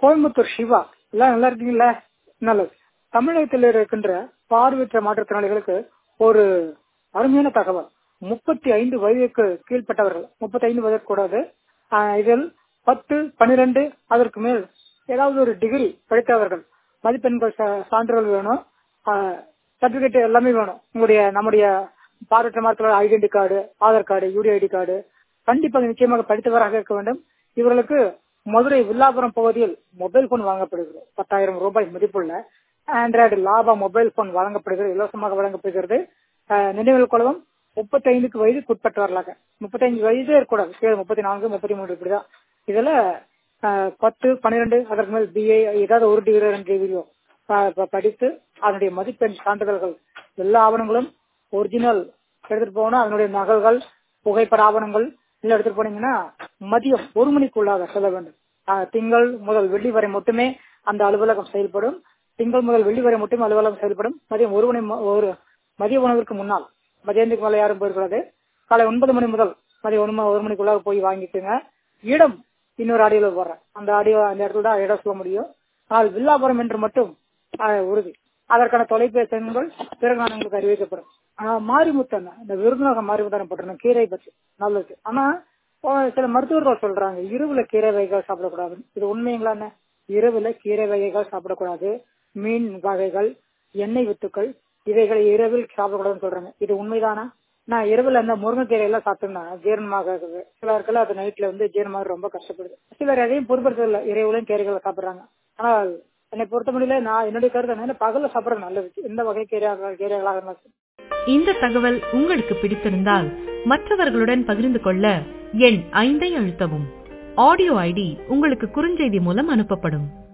கோயம்புத்தூர் சிவா எல்லாம் நல்லா இருக்கீங்களா நல்லது தமிழகத்தில் இருக்கின்ற பார்வையற்ற மாற்றுத்திறனாளிகளுக்கு ஒரு அருமையான தகவல் முப்பத்தி ஐந்து வயதுக்கு கீழ்ப்பட்டவர்கள் முப்பத்தி ஐந்து வயது கூடாது ஆஹ் இதில் பத்து பன்னிரண்டு அதற்கு மேல் ஏதாவது ஒரு டிகிரி படித்தவர்கள் மதிப்பெண்கள் சா- சான்றிதழ் வேணும் சர்டிபிகேட் எல்லாமே வேணும் உங்களுடைய நம்முடைய பார்வையற்ற மாற்றுத்திறனாளி identity card Aadhaar card UDID card கண்டிப்பாக நிச்சயமாக படித்தவராக இருக்க வேண்டும் இவர்களுக்கு மதுரை வில்லாபுரம் பகுதியில் மொபைல் போன் வழங்கப்படுகிறது பத்தாயிரம் ரூபாய் மதிப்புள்ள ஆண்ட்ராய்டு லாபா மொபைல் போன் வழங்கப்படுகிறது இலவசமாக வழங்கப்படுகிறது ஆஹ் நினைவில் கொள்ளவும் முப்பத்தி ஐந்துக்கு வயதுக்கு உட்பட்டவர்களாக முப்பத்தி ஐந்து வயதே இருக்கக்கூடாது கீழே முப்பத்தி நான்கு முப்பத்தி மூணு இப்படிதான் இதுல ஆஹ் பத்து பன்னிரெண்டு அதற்கு மேல் பிஏ ஏதாவது ஒரு டிகிரி ரெண்டு டிகிரியோ படித்து அதனுடைய மதிப்பெண் சான்றிதழ்கள் எல்லா ஆவணங்களும் ஒரிஜினல் எடுத்துட்டு போகணும் அதனுடைய நகல்கள் புகைப்பட ஆவணங்கள் எல்லாம் எடுத்துட்டு போனீங்கன்னா மதியம் ஒரு மணிக்குள்ளாக செல்ல வேண்டும் ஆஹ் திங்கள் முதல் வெள்ளி வரை மட்டுமே அந்த அலுவலகம் செயல்படும் திங்கள் முதல் வெள்ளி வரை மட்டுமே அலுவலகம் செயல்படும் மதியம் ஒரு மணி ம- ஒரு மதிய உணவிற்கு முன்னால் மதியானத்துக்கு மேல யாரும் போயிருக்கூடாது காலை ஒன்பது மணி முதல் மதியம் ஒரு ம- ஒரு மணிக்குள்ளாக போய் வாங்கிட்டுங்க இடம் இன்னொரு ஆடியோல போடுறேன் அந்த ஆடியோ அந்த இடத்துல தான் இடம் சொல்ல முடியும் ஆனால் வில்லாபுரம் என்று மட்டும் ஆஹ் உறுதி அதற்கான தொலைபேசி எண்கள் பிறகு நான் உங்களுக்கு அறிவிக்கப்படும் ஆஹ் மாரிமுத்தன் இந்த விருதுநகர் மாரிமுத்தன் போட்டிருந்தேன் கீரை பற்றி நல்லது ஆனா இப்போ சில மருத்துவர்கள் சொல்றாங்க இரவுல கீரை வகைகள் சாப்பிடக்கூடாது இது உண்மைங்களான்னு இரவுல கீரை வகைகள் சாப்பிடக்கூடாது மீன் வகைகள் எண்ணெய் வித்துக்கள் இவைகளை இரவில் சாப்பிடக்கூடாதுன்னு சொல்றாங்க இது உண்மைதானா நான் இரவுல இந்த முருங்கைக்கீரை எல்லாம் சாப்பிட்டேன்னா ஜீரணமாக சிலருக்கெல்லாம் அது நைட்ல வந்து ஜீரணமாக ரொம்ப கஷ்டப்படுது சிலர் எதையும் பொருட்படுத்தல இரவுலையும் கீரைகளை சாப்பிடுறாங்க ஆனால் என்னை பொறுத்த முடியல நான் என்னுடைய கருத்து என்ன பகல்ல சாப்பிடுறது நல்லது எந்த வகை கீரையாக கீரைகளாக இருந்தாலும் சரி. இந்த தகவல் உங்களுக்கு பிடித்திருந்தால் மற்றவர்களுடன் பகிர்ந்து கொள்ள எண் ஐந்தை அழுத்தவும் ஆடியோ ஐடி உங்களுக்கு குறுஞ்செய்தி மூலம் அனுப்பப்படும்